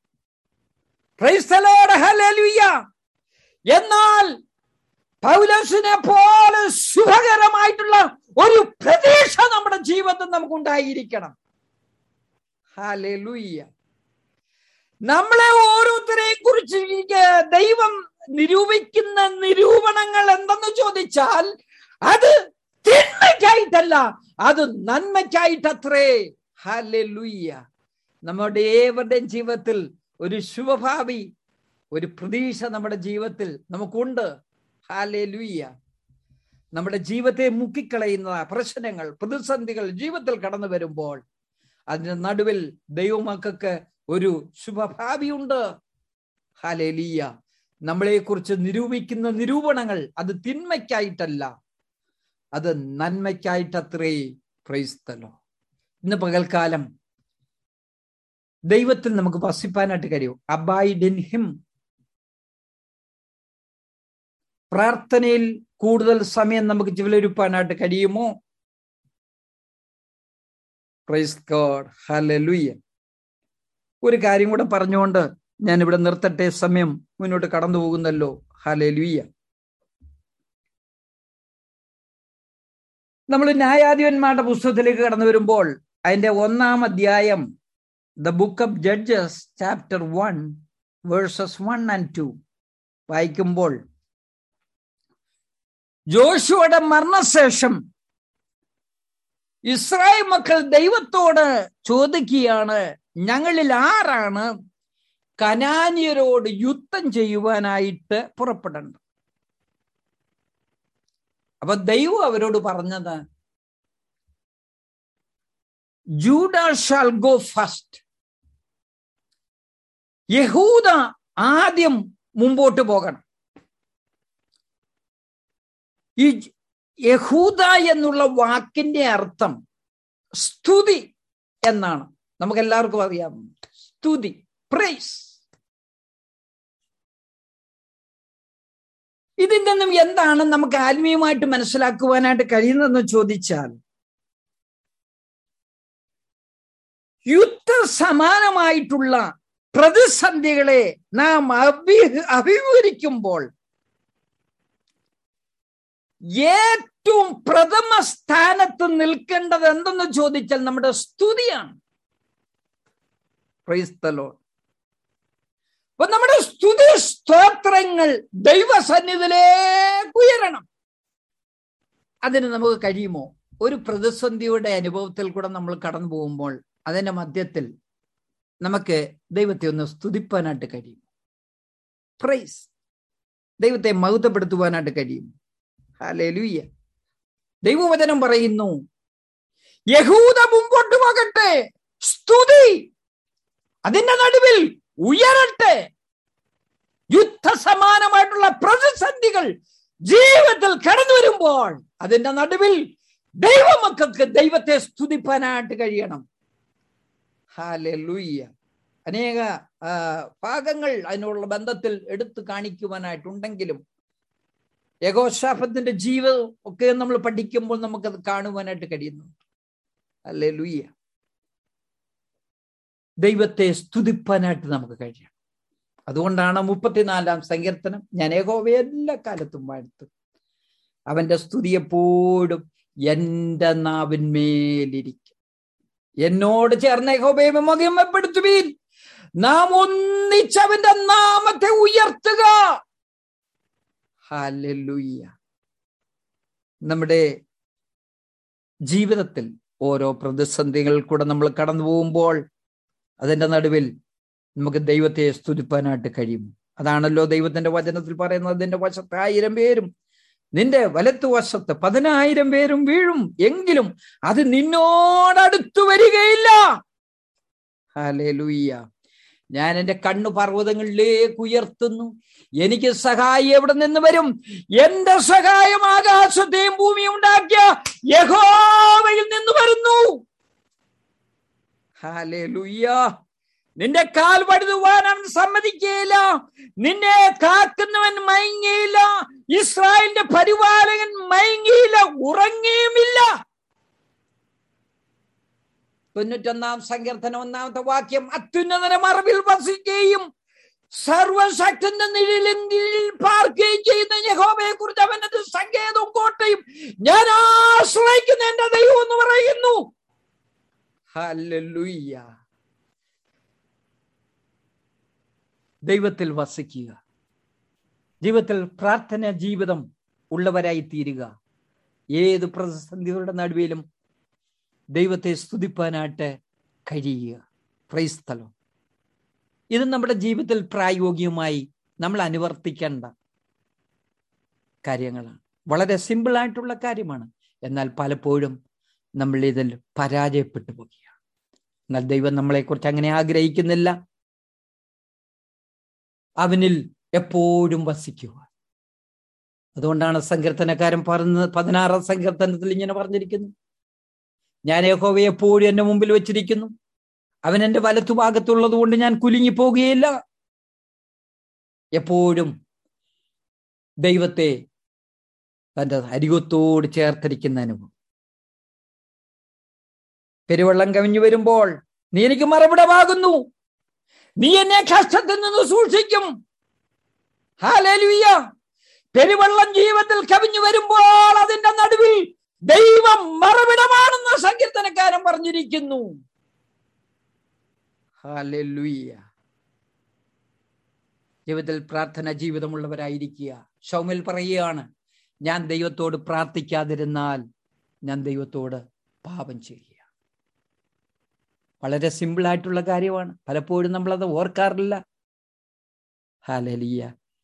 എന്നാൽ പൗലസിനെ പോലെ ശുഭകരമായിട്ടുള്ള ഒരു പ്രതീക്ഷ നമ്മുടെ ജീവിതത്തിൽ നമുക്കുണ്ടായിരിക്കണം ഹാലൂയ്യ നമ്മളെ ഓരോരുത്തരെയും കുറിച്ച് ദൈവം നിരൂപിക്കുന്ന നിരൂപണങ്ങൾ എന്തെന്ന് ചോദിച്ചാൽ അത് തിന്മയ്ക്കായിട്ടല്ല അത് നന്മയ്ക്കായിട്ടത്രേ ഹാലൂയ്യ നമ്മുടെ ഏവരുടെയും ജീവിതത്തിൽ ഒരു ശുഭഭാവി ഒരു പ്രതീക്ഷ നമ്മുടെ ജീവിതത്തിൽ നമുക്കുണ്ട് ഹാലേ ലൂയ്യ നമ്മുടെ ജീവിതത്തെ മുക്കിക്കളയുന്ന പ്രശ്നങ്ങൾ പ്രതിസന്ധികൾ ജീവിതത്തിൽ കടന്നു വരുമ്പോൾ അതിന്റെ നടുവിൽ ദൈവമക്കൾക്ക് ഒരു ശുഭഭാവിയുണ്ട് ഹാലേ ലീയ നമ്മളെക്കുറിച്ച് നിരൂപിക്കുന്ന നിരൂപണങ്ങൾ അത് തിന്മയ്ക്കായിട്ടല്ല അത് നന്മയ്ക്കായിട്ടത്രേ പ്രൈസ്തലോ ഇന്ന് പകൽക്കാലം ദൈവത്തിൽ നമുക്ക് വസിപ്പാനായിട്ട് കഴിയും അബൈഡ് ഇൻ ഹിം പ്രാർത്ഥനയിൽ കൂടുതൽ സമയം നമുക്ക് ചിലരുപ്പാനായിട്ട് കഴിയുമോ പ്രൈസ് ഗോഡ് ഹല്ലേലൂയ ഒരു കാര്യം കൂടെ പറഞ്ഞുകൊണ്ട് ഞാൻ ഇവിടെ നിർത്തട്ടെ സമയം മുന്നോട്ട് കടന്നു പോകുന്നല്ലോ ഹല്ലേലൂയ നമ്മൾ ന്യായാധിപന്മാരുടെ പുസ്തകത്തിലേക്ക് കടന്നു വരുമ്പോൾ അതിന്റെ ഒന്നാം അധ്യായം the book of Judges chapter one verses one and two വായിക്കുമ്പോൾ ജോഷുവയുടെ മരണശേഷം ഇസ്രായേൽ മക്കൾ ദൈവത്തോട് ചോദിക്കുകയാണ് ഞങ്ങളിൽ ആരാണ് കനാനിയരോട് യുദ്ധം ചെയ്യുവാനായിട്ട് പുറപ്പെടേണ്ടത് അപ്പൊ ദൈവം അവരോട് പറഞ്ഞത് ജൂഡ ഷാൽ ഗോ ഫസ്റ്റ് യഹൂദ ആദ്യം മുമ്പോട്ട് പോകണം ഈ യഹൂദ എന്നുള്ള വാക്കിന്റെ അർത്ഥം സ്തുതി എന്നാണ് നമുക്ക് എല്ലാവർക്കും അറിയാം സ്തുതി പ്രൈസ് ഇതിൽ നിന്നും എന്താണ് നമുക്ക് ആത്മീയമായിട്ട് മനസ്സിലാക്കുവാനായിട്ട് കഴിയുന്നതെന്ന് ചോദിച്ചാൽ യുദ്ധ സമാനമായിട്ടുള്ള പ്രതിസന്ധികളെ നാം അഭി അഭിമുഖീകരിക്കുമ്പോൾ ഏറ്റവും പ്രഥമ സ്ഥാനത്ത് നിൽക്കേണ്ടത് എന്തെന്ന് ചോദിച്ചാൽ നമ്മുടെ സ്തുതിയാണ് ക്രൈസ്തലോ അപ്പൊ നമ്മുടെ സ്തുതി സ്തോത്രങ്ങൾ ദൈവസന്നിധിയിലേക്ക് ഉയരണം അതിന് നമുക്ക് കഴിയുമോ ഒരു പ്രതിസന്ധിയുടെ അനുഭവത്തിൽ കൂടെ നമ്മൾ കടന്നു പോകുമ്പോൾ അതിന്റെ മധ്യത്തിൽ നമുക്ക് ദൈവത്തെ ഒന്ന് സ്തുതിപ്പാനായിട്ട് കഴിയും പ്രൈസ് ദൈവത്തെ മഹത്വപ്പെടുത്തുവാനായിട്ട് കഴിയും ഹാലേലുയ്യ ദൈവവചനം പറയുന്നു യഹൂദ മുമ്പോട്ട് പോകട്ടെ സ്തുതി അതിന്റെ നടുവിൽ ഉയരട്ടെ യുദ്ധസമാനമായിട്ടുള്ള പ്രതിസന്ധികൾ ജീവിതത്തിൽ കടന്നു വരുമ്പോൾ അതിന്റെ നടുവിൽ ദൈവമക്കൾക്ക് ദൈവത്തെ സ്തുതിപ്പാനായിട്ട് കഴിയണം ഹാലൂയ്യ അനേക ഭാഗങ്ങൾ അതിനുള്ള ബന്ധത്തിൽ എടുത്തു കാണിക്കുവാനായിട്ടുണ്ടെങ്കിലും യഗോശാഫത്തിന്റെ ജീവിതം ഒക്കെ നമ്മൾ പഠിക്കുമ്പോൾ നമുക്കത് കാണുവാനായിട്ട് കഴിയുന്നു അല്ലേ ലുയ്യ ദൈവത്തെ സ്തുതിപ്പാനായിട്ട് നമുക്ക് കഴിയണം അതുകൊണ്ടാണ് മുപ്പത്തിനാലാം സങ്കീർത്തനം ഞാൻ ഏകോവയെ എല്ലാ കാലത്തും വാഴ്ത്തും അവന്റെ സ്തുതി എപ്പോഴും എന്റെ നാവിന്മേലിരിക്കും എന്നോട് ചേർന്ന യഹോബയെ മഹിമപ്പെടുത്തുവീൻ നാം ഒന്നിച്ചവന്റെ നാമത്തെ ഉയർത്തുക ഹാലലുയ്യ നമ്മുടെ ജീവിതത്തിൽ ഓരോ പ്രതിസന്ധികൾ കൂടെ നമ്മൾ കടന്നു പോകുമ്പോൾ അതിന്റെ നടുവിൽ നമുക്ക് ദൈവത്തെ സ്തുതിപ്പാനായിട്ട് കഴിയും അതാണല്ലോ ദൈവത്തിന്റെ വചനത്തിൽ പറയുന്നത് അതിന്റെ വശത്ത് ആയിരം പേരും നിന്റെ വലത്തു വശത്ത് പതിനായിരം പേരും വീഴും എങ്കിലും അത് നിന്നോടടുത്തു വരികയില്ല ഹാലേ ലൂയ്യ ഞാൻ എൻ്റെ കണ്ണു പർവ്വതങ്ങളിലേക്ക് ഉയർത്തുന്നു എനിക്ക് സഹായം എവിടെ നിന്ന് വരും എന്റെ സഹായം ആകാശത്തെയും ഭൂമിയും ഉണ്ടാക്കിയ യഹോവയിൽ നിന്ന് വരുന്നു ഹാലേ ലൂയ്യ നിന്റെ കാൽ പഴുതുവാൻ അവൻ സമ്മതിക്കുകയില്ല നിന്നെ കാക്കുന്നവൻ മയങ്ങിയില്ല ഇസ്രായേലിന്റെ പരിപാലകൻ മയങ്ങിയില്ല ഉറങ്ങിയുമില്ല തൊണ്ണൂറ്റൊന്നാം സങ്കീർത്തനം ഒന്നാമത്തെ വാക്യം അത്യുന്നതന മറവിൽ വസിക്കുകയും സർവശക്തന്റെ നിഴലിൻ കീഴിൽ പാർക്കുകയും ചെയ്യുന്ന യഹോബയെ കുറിച്ച് അവനത് സങ്കേതവും കോട്ടയും ഞാൻ ആശ്രയിക്കുന്ന എന്റെ ദൈവം എന്ന് പറയുന്നു ഹല്ലേലൂയ്യ ദൈവത്തിൽ വസിക്കുക ജീവിതത്തിൽ പ്രാർത്ഥന ജീവിതം ഉള്ളവരായി തീരുക ഏത് പ്രതിസന്ധികളുടെ നടുവിലും ദൈവത്തെ സ്തുതിപ്പാനായിട്ട് കഴിയുക ക്രൈസ്തലം ഇത് നമ്മുടെ ജീവിതത്തിൽ പ്രായോഗികമായി നമ്മൾ അനുവർത്തിക്കേണ്ട കാര്യങ്ങളാണ് വളരെ സിമ്പിൾ ആയിട്ടുള്ള കാര്യമാണ് എന്നാൽ പലപ്പോഴും നമ്മൾ ഇതിൽ പരാജയപ്പെട്ടു പോവുകയാണ് എന്നാൽ ദൈവം നമ്മളെക്കുറിച്ച് അങ്ങനെ ആഗ്രഹിക്കുന്നില്ല അവനിൽ എപ്പോഴും വസിക്കുക അതുകൊണ്ടാണ് സങ്കീർത്തനക്കാരൻ പറഞ്ഞത് പതിനാറാം സങ്കീർത്തനത്തിൽ ഇങ്ങനെ പറഞ്ഞിരിക്കുന്നു ഞാൻ യഹോവയെ എപ്പോഴും എന്റെ മുമ്പിൽ വെച്ചിരിക്കുന്നു അവൻ എന്റെ വലത്തുഭാഗത്തുള്ളത് കൊണ്ട് ഞാൻ കുലുങ്ങി പോകുകയില്ല എപ്പോഴും ദൈവത്തെ തന്റെ അരികത്തോട് ചേർത്തിരിക്കുന്ന അനുഭവം പെരുവെള്ളം കവിഞ്ഞു വരുമ്പോൾ നീ എനിക്ക് മറുപടമാകുന്നു നീ എന്നെ കഷ്ടത്തിൽ നിന്ന് സൂക്ഷിക്കും ഹാലേലുയ്യ പെരുവെള്ളം ജീവിതത്തിൽ കവിഞ്ഞു വരുമ്പോൾ അതിന്റെ നടുവിൽ ദൈവം മറുവിടമാണെന്ന് സങ്കീർത്തനക്കാരൻ പറഞ്ഞിരിക്കുന്നു ഹാലേലുയ്യ ജീവിതത്തിൽ പ്രാർത്ഥന ജീവിതമുള്ളവരായിരിക്കുക ഷൗമിൽ പറയുകയാണ് ഞാൻ ദൈവത്തോട് പ്രാർത്ഥിക്കാതിരുന്നാൽ ഞാൻ ദൈവത്തോട് പാപം ചെയ്യുക വളരെ സിമ്പിൾ ആയിട്ടുള്ള കാര്യമാണ് പലപ്പോഴും നമ്മളത് ഓർക്കാറില്ല ഹാലലിയ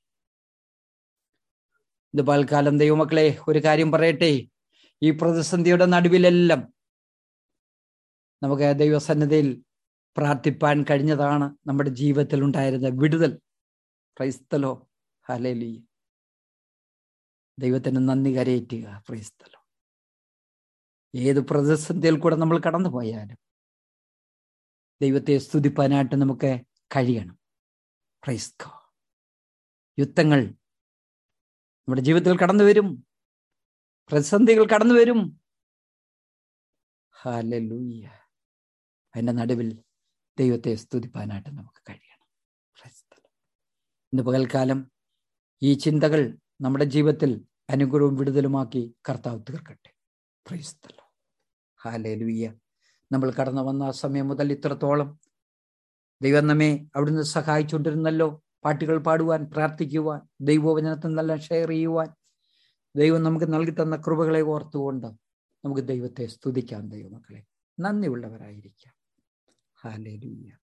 ഇത് പാൽക്കാലം ദൈവമക്കളെ ഒരു കാര്യം പറയട്ടെ ഈ പ്രതിസന്ധിയുടെ നടുവിലെല്ലാം നമുക്ക് ദൈവസന്നദ്ധയിൽ പ്രാർത്ഥിപ്പാൻ കഴിഞ്ഞതാണ് നമ്മുടെ ജീവിതത്തിൽ ഉണ്ടായിരുന്ന വിടുതൽ ക്രൈസ്തലോ ഹലലി ദൈവത്തിന് നന്ദി കരയേറ്റുക ക്രൈസ്തലോ ഏത് പ്രതിസന്ധിയിൽ കൂടെ നമ്മൾ കടന്നു പോയാലും ദൈവത്തെ സ്തുതിപ്പാനായിട്ട് നമുക്ക് കഴിയണം ക്രൈസ്തോ യുദ്ധങ്ങൾ നമ്മുടെ ജീവിതത്തിൽ കടന്നു വരും പ്രതിസന്ധികൾ കടന്നു വരും ഹാലൂയ്യ അതിൻ്റെ നടുവിൽ ദൈവത്തെ സ്തുതിപ്പാനായിട്ട് നമുക്ക് കഴിയണം ഇന്ന് പകൽക്കാലം ഈ ചിന്തകൾ നമ്മുടെ ജീവിതത്തിൽ അനുഗ്രഹവും വിടുതലുമാക്കി കർത്താവ് തീർക്കട്ടെ പ്രൈസ്തലോ ഹാലൂയ്യ നമ്മൾ കടന്നു വന്ന ആ സമയം മുതൽ ഇത്രത്തോളം ദൈവം നമ്മെ അവിടുന്ന് സഹായിച്ചുകൊണ്ടിരുന്നല്ലോ പാട്ടുകൾ പാടുവാൻ പ്രാർത്ഥിക്കുവാൻ ദൈവവചനത്തിൽ നല്ല ഷെയർ ചെയ്യുവാൻ ദൈവം നമുക്ക് നൽകി തന്ന കൃപകളെ ഓർത്തുകൊണ്ട് നമുക്ക് ദൈവത്തെ സ്തുതിക്കാം ദൈവമക്കളെ നന്ദിയുള്ളവരായിരിക്കാം ഹാലേ